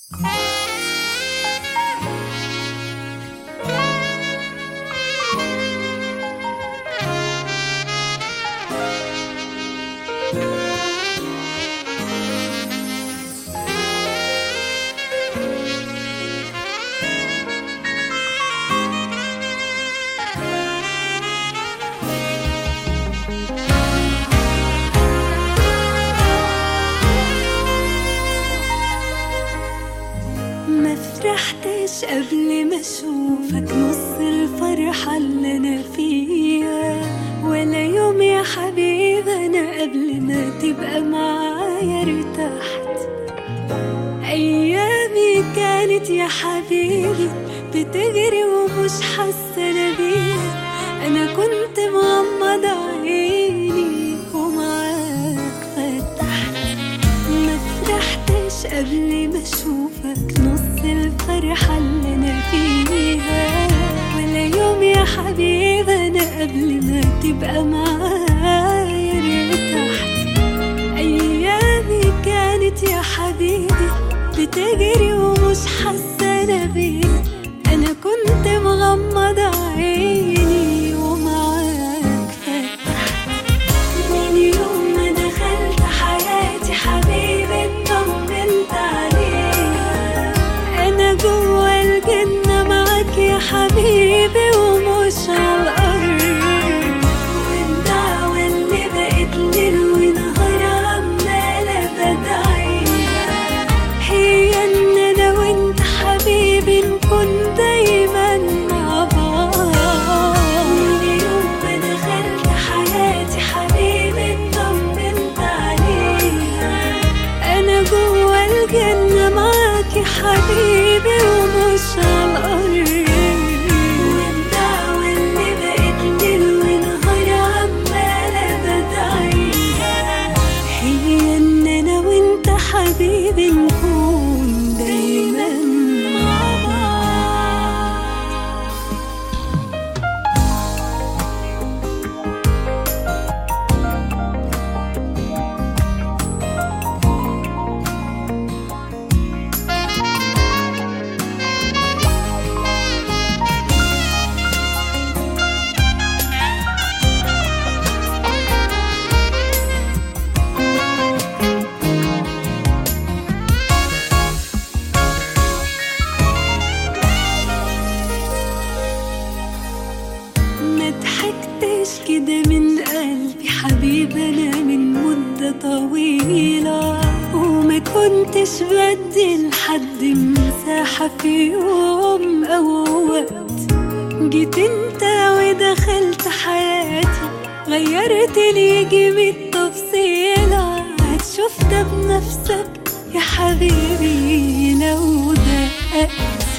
ما فرحتش قبل ما اشوفك نص الفرحة اللي انا فيها ولا يوم يا حبيبي انا قبل ما تبقى معايا ارتحت ايامي كانت يا حبيبي بتجري ومش حاسة انا بيها انا كنت مغمضة عيني ومعاك فتحت ما فرحتش قبل ما اشوفك نص الفرحة اللي انا فيها ولا يوم يا حبيبي انا قبل ما تبقى معايا ارتحت ايامي كانت يا حبيبي بتجري ومش حاسة انا بيها انا كنت مغمضة عيني ومعاك فتحت من يوم ما دخلت حياتي حبيبي اطمنت عليها انا جوا الجنة معاك يا حبيبي ومش على الارض والدعوة اللي بقت ليل ونهار عمالة بدعيها هي ان انا وانت حبيبي نكون دايما مع بعض من يوم ما دخلت حياتي حبيبي اطمنت عليها انا جوا الجنة معاك يا حبيبي ومش على الارض والدعوة اللي بقت ليل ونهار عمالة بدعيها هي ان انا وانت حبيبي نكون دايما مع بعض ما ضحكتش كده من قلبي حبيبي انا من مدة طويلة وما كنتش بدي لحد مساحة في يوم او وقت جيت انت ودخلت حياتي غيرت لي جيب التفصيلة هتشوف ده بنفسك يا حبيبي لو دققت